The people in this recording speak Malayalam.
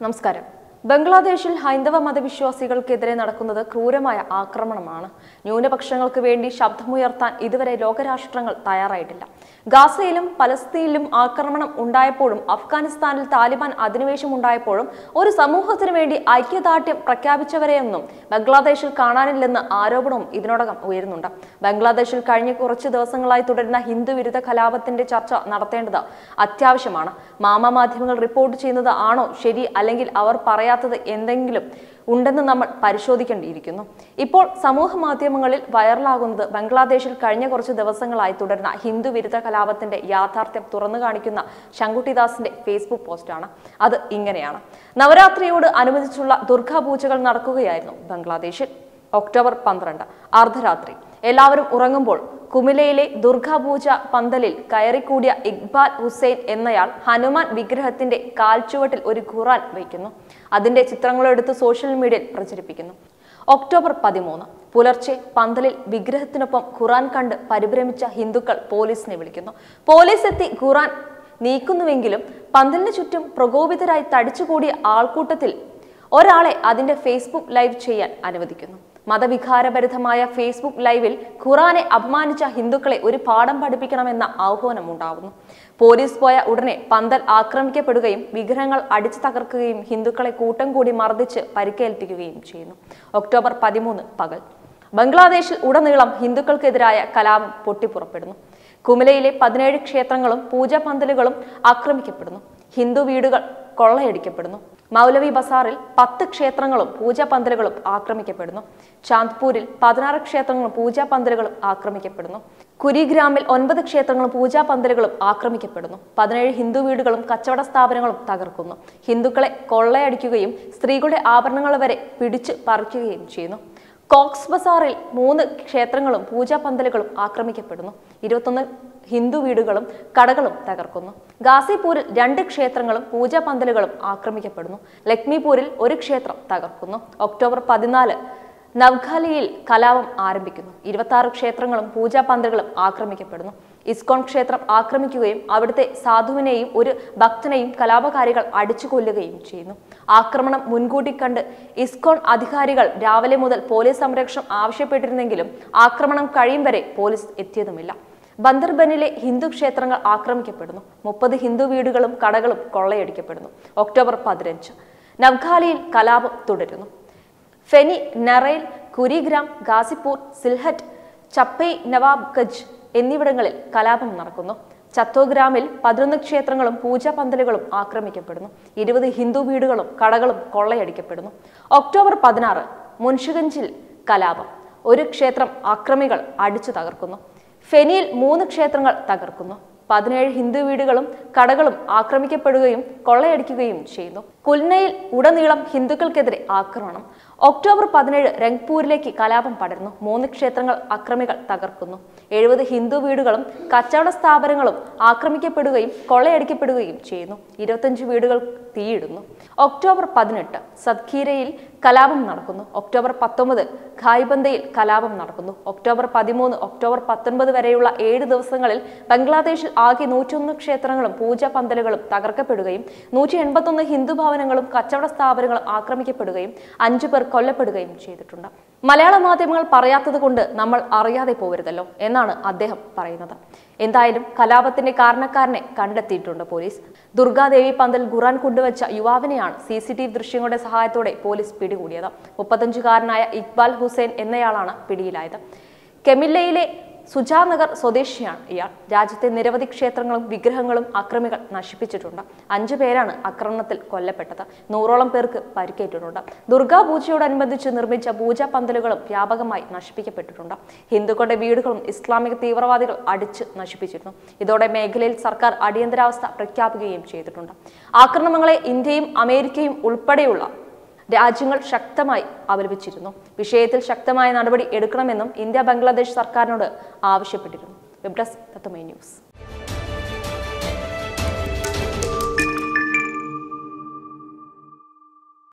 നമസ്കാരം ബംഗ്ലാദേശിൽ ഹൈന്ദവ മതവിശ്വാസികൾക്കെതിരെ നടക്കുന്നത് ക്രൂരമായ ആക്രമണമാണ് ന്യൂനപക്ഷങ്ങൾക്ക് വേണ്ടി ശബ്ദമുയർത്താൻ ഇതുവരെ ലോകരാഷ്ട്രങ്ങൾ തയ്യാറായിട്ടില്ല ഗാസയിലും പലസ്തീനിലും ആക്രമണം ഉണ്ടായപ്പോഴും അഫ്ഗാനിസ്ഥാനിൽ താലിബാൻ അധിനിവേശം ഉണ്ടായപ്പോഴും ഒരു സമൂഹത്തിനു വേണ്ടി ഐക്യദാർഢ്യം പ്രഖ്യാപിച്ചവരെയൊന്നും ബംഗ്ലാദേശിൽ കാണാനില്ലെന്ന് ആരോപണവും ഇതിനോടകം ഉയരുന്നുണ്ട് ബംഗ്ലാദേശിൽ കഴിഞ്ഞ കുറച്ച് ദിവസങ്ങളായി തുടരുന്ന ഹിന്ദു വിരുദ്ധ കലാപത്തിന്റെ ചർച്ച നടത്തേണ്ടത് അത്യാവശ്യമാണ് മാമ മാധ്യമങ്ങൾ റിപ്പോർട്ട് ചെയ്യുന്നത് ആണോ ശരി അല്ലെങ്കിൽ അവർ പറയാത്തത് എന്തെങ്കിലും ഉണ്ടെന്ന് നമ്മൾ പരിശോധിക്കേണ്ടിയിരിക്കുന്നു ഇപ്പോൾ സമൂഹ മാധ്യമങ്ങളിൽ വൈറലാകുന്നത് ബംഗ്ലാദേശിൽ കഴിഞ്ഞ കുറച്ച് ദിവസങ്ങളായി തുടരുന്ന ഹിന്ദു വിരുദ്ധ കലാപത്തിന്റെ യാഥാർത്ഥ്യം തുറന്നു കാണിക്കുന്ന ശങ്കുട്ടിദാസിന്റെ ഫേസ്ബുക്ക് പോസ്റ്റാണ് അത് ഇങ്ങനെയാണ് നവരാത്രിയോട് അനുബന്ധിച്ചുള്ള ദുർഗാപൂജകൾ നടക്കുകയായിരുന്നു ബംഗ്ലാദേശിൽ ഒക്ടോബർ പന്ത്രണ്ട് അർദ്ധരാത്രി എല്ലാവരും ഉറങ്ങുമ്പോൾ കുമിലയിലെ ദുർഗാപൂജ പന്തലിൽ കയറിക്കൂടിയ ഇക്ബാൽ ഹുസൈൻ എന്നയാൾ ഹനുമാൻ വിഗ്രഹത്തിന്റെ കാൽച്ചുവട്ടിൽ ഒരു ഖുറാൻ വയ്ക്കുന്നു അതിന്റെ ചിത്രങ്ങളെടുത്ത് സോഷ്യൽ മീഡിയയിൽ പ്രചരിപ്പിക്കുന്നു ഒക്ടോബർ പതിമൂന്ന് പുലർച്ചെ പന്തലിൽ വിഗ്രഹത്തിനൊപ്പം ഖുറാൻ കണ്ട് പരിഭ്രമിച്ച ഹിന്ദുക്കൾ പോലീസിനെ വിളിക്കുന്നു പോലീസ് എത്തി ഖുറാൻ നീക്കുന്നുവെങ്കിലും പന്തലിന് ചുറ്റും പ്രകോപിതരായി തടിച്ചുകൂടിയ ആൾക്കൂട്ടത്തിൽ ഒരാളെ അതിന്റെ ഫേസ്ബുക്ക് ലൈവ് ചെയ്യാൻ അനുവദിക്കുന്നു മതവികാരഭരിതമായ ഫേസ്ബുക്ക് ലൈവിൽ ഖുറാനെ അപമാനിച്ച ഹിന്ദുക്കളെ ഒരു പാഠം പഠിപ്പിക്കണമെന്ന ആഹ്വാനം ഉണ്ടാവുന്നു പോലീസ് പോയ ഉടനെ പന്തൽ ആക്രമിക്കപ്പെടുകയും വിഗ്രഹങ്ങൾ അടിച്ചു തകർക്കുകയും ഹിന്ദുക്കളെ കൂട്ടം കൂടി മർദ്ദിച്ച് പരിക്കേൽപ്പിക്കുകയും ചെയ്യുന്നു ഒക്ടോബർ പതിമൂന്ന് പകൽ ബംഗ്ലാദേശിൽ ഉടനീളം ഹിന്ദുക്കൾക്കെതിരായ കലാപം പൊട്ടിപ്പുറപ്പെടുന്നു കുമിലയിലെ പതിനേഴ് ക്ഷേത്രങ്ങളും പൂജാ പന്തലുകളും ആക്രമിക്കപ്പെടുന്നു ഹിന്ദു വീടുകൾ കൊള്ളയടിക്കപ്പെടുന്നു മൗലവി ബസാറിൽ പത്ത് ക്ഷേത്രങ്ങളും പൂജാ പന്തലുകളും ആക്രമിക്കപ്പെടുന്നു ചാന്ദ്പൂരിൽ പതിനാറ് ക്ഷേത്രങ്ങളും പൂജാ പന്തലുകളും ആക്രമിക്കപ്പെടുന്നു കുരിഗ്രാമിൽ ഒൻപത് ക്ഷേത്രങ്ങളും പൂജാ പന്തലുകളും ആക്രമിക്കപ്പെടുന്നു പതിനേഴ് ഹിന്ദു വീടുകളും കച്ചവട സ്ഥാപനങ്ങളും തകർക്കുന്നു ഹിന്ദുക്കളെ കൊള്ളയടിക്കുകയും സ്ത്രീകളുടെ ആഭരണങ്ങൾ വരെ പിടിച്ചു പറിക്കുകയും ചെയ്യുന്നു കോക്സ് ബസാറിൽ മൂന്ന് ക്ഷേത്രങ്ങളും പൂജാ പന്തലുകളും ആക്രമിക്കപ്പെടുന്നു ഇരുപത്തൊന്ന് ഹിന്ദു വീടുകളും കടകളും തകർക്കുന്നു ഗാസിപൂരിൽ രണ്ട് ക്ഷേത്രങ്ങളും പൂജാ പന്തലുകളും ആക്രമിക്കപ്പെടുന്നു ലക്ഷ്മിപൂരിൽ ഒരു ക്ഷേത്രം തകർക്കുന്നു ഒക്ടോബർ പതിനാല് നവ്ഖാലിയിൽ കലാപം ആരംഭിക്കുന്നു ഇരുപത്തി ആറ് ക്ഷേത്രങ്ങളും പൂജാ പന്തലുകളും ആക്രമിക്കപ്പെടുന്നു ഇസ്കോൺ ക്ഷേത്രം ആക്രമിക്കുകയും അവിടുത്തെ സാധുവിനെയും ഒരു ഭക്തനെയും കലാപകാരികൾ അടിച്ചു കൊല്ലുകയും ചെയ്യുന്നു ആക്രമണം മുൻകൂട്ടി കണ്ട് ഇസ്കോൺ അധികാരികൾ രാവിലെ മുതൽ പോലീസ് സംരക്ഷണം ആവശ്യപ്പെട്ടിരുന്നെങ്കിലും ആക്രമണം കഴിയും വരെ പോലീസ് എത്തിയതുമില്ല ബന്ദർബനിലെ ഹിന്ദു ക്ഷേത്രങ്ങൾ ആക്രമിക്കപ്പെടുന്നു മുപ്പത് ഹിന്ദു വീടുകളും കടകളും കൊള്ളയടിക്കപ്പെടുന്നു ഒക്ടോബർ പതിനഞ്ച് നവ്ഖാലിയിൽ കലാപം തുടരുന്നു ഫെനി നറൈൽ കുരിഗ്രാം ഗാസിപ്പൂർ സിൽഹറ്റ് ചപ്പൈ നവാബ്ഗഞ്ച് എന്നിവിടങ്ങളിൽ കലാപം നടക്കുന്നു ചത്തോഗ്രാമിൽ പതിനൊന്ന് ക്ഷേത്രങ്ങളും പൂജാ പന്തലുകളും ആക്രമിക്കപ്പെടുന്നു ഇരുപത് ഹിന്ദു വീടുകളും കടകളും കൊള്ളയടിക്കപ്പെടുന്നു ഒക്ടോബർ പതിനാറ് മുൻഷിഗഞ്ചിൽ കലാപം ഒരു ക്ഷേത്രം ആക്രമികൾ അടിച്ചു തകർക്കുന്നു ഫെനിയിൽ മൂന്ന് ക്ഷേത്രങ്ങൾ തകർക്കുന്നു പതിനേഴ് ഹിന്ദു വീടുകളും കടകളും ആക്രമിക്കപ്പെടുകയും കൊള്ളയടിക്കുകയും ചെയ്യുന്നു കുൽനയിൽ ഉടനീളം ഹിന്ദുക്കൾക്കെതിരെ ആക്രമണം ഒക്ടോബർ പതിനേഴ് രംഗ്പൂരിലേക്ക് കലാപം പടരുന്നു മൂന്ന് ക്ഷേത്രങ്ങൾ അക്രമികൾ തകർക്കുന്നു എഴുപത് ഹിന്ദു വീടുകളും കച്ചവട സ്ഥാപനങ്ങളും ആക്രമിക്കപ്പെടുകയും കൊള്ളയടിക്കപ്പെടുകയും ചെയ്യുന്നു ഇരുപത്തഞ്ച് വീടുകൾ തീയിടുന്നു ഒക്ടോബർ പതിനെട്ട് സദ്ഖീരയിൽ കലാപം നടക്കുന്നു ഒക്ടോബർ പത്തൊമ്പത് ഖായ്ബന്തയിൽ കലാപം നടക്കുന്നു ഒക്ടോബർ പതിമൂന്ന് ഒക്ടോബർ പത്തൊൻപത് വരെയുള്ള ഏഴ് ദിവസങ്ങളിൽ ബംഗ്ലാദേശിൽ ആകെ നൂറ്റൊന്ന് ക്ഷേത്രങ്ങളും പൂജാ പന്തലുകളും തകർക്കപ്പെടുകയും നൂറ്റി എൺപത്തൊന്ന് ഹിന്ദു ഭവനങ്ങളും കച്ചവട സ്ഥാപനങ്ങളും ആക്രമിക്കപ്പെടുകയും അഞ്ചു പേർ കൊല്ലപ്പെടുകയും ചെയ്തിട്ടുണ്ട് മലയാള മാധ്യമങ്ങൾ പറയാത്തത് കൊണ്ട് നമ്മൾ അറിയാതെ പോകരുതല്ലോ എന്നാണ് അദ്ദേഹം പറയുന്നത് എന്തായാലും കലാപത്തിന്റെ കാരണക്കാരനെ കണ്ടെത്തിയിട്ടുണ്ട് പോലീസ് ദുർഗാദേവി പന്തൽ ഖുറാൻ കൊണ്ടുവച്ച യുവാവിനെയാണ് സി സി ടി വി ദൃശ്യങ്ങളുടെ സഹായത്തോടെ പോലീസ് പിടികൂടിയത് മുപ്പത്തഞ്ചുകാരനായ ഇക്ബാൽ ഹുസൈൻ എന്നയാളാണ് പിടിയിലായത് കെമില്ലയിലെ സുജാനഗർ സ്വദേശിയാണ് ഇയാൾ രാജ്യത്തെ നിരവധി ക്ഷേത്രങ്ങളും വിഗ്രഹങ്ങളും അക്രമികൾ നശിപ്പിച്ചിട്ടുണ്ട് അഞ്ചു പേരാണ് ആക്രമണത്തിൽ കൊല്ലപ്പെട്ടത് നൂറോളം പേർക്ക് പരിക്കേറ്റിട്ടുണ്ട് ദുർഗാപൂജയോടനുബന്ധിച്ച് നിർമ്മിച്ച പൂജാ പന്തലുകളും വ്യാപകമായി നശിപ്പിക്കപ്പെട്ടിട്ടുണ്ട് ഹിന്ദുക്കളുടെ വീടുകളും ഇസ്ലാമിക തീവ്രവാദികൾ അടിച്ച് നശിപ്പിച്ചിരുന്നു ഇതോടെ മേഖലയിൽ സർക്കാർ അടിയന്തരാവസ്ഥ പ്രഖ്യാപിക്കുകയും ചെയ്തിട്ടുണ്ട് ആക്രമണങ്ങളെ ഇന്ത്യയും അമേരിക്കയും ഉൾപ്പെടെയുള്ള രാജ്യങ്ങൾ ശക്തമായി അപലപിച്ചിരുന്നു വിഷയത്തിൽ ശക്തമായ നടപടി എടുക്കണമെന്നും ഇന്ത്യ ബംഗ്ലാദേശ് സർക്കാരിനോട് ആവശ്യപ്പെട്ടിരുന്നു വെബ് ഡെസ്ക് തത്വമേ ന്യൂസ്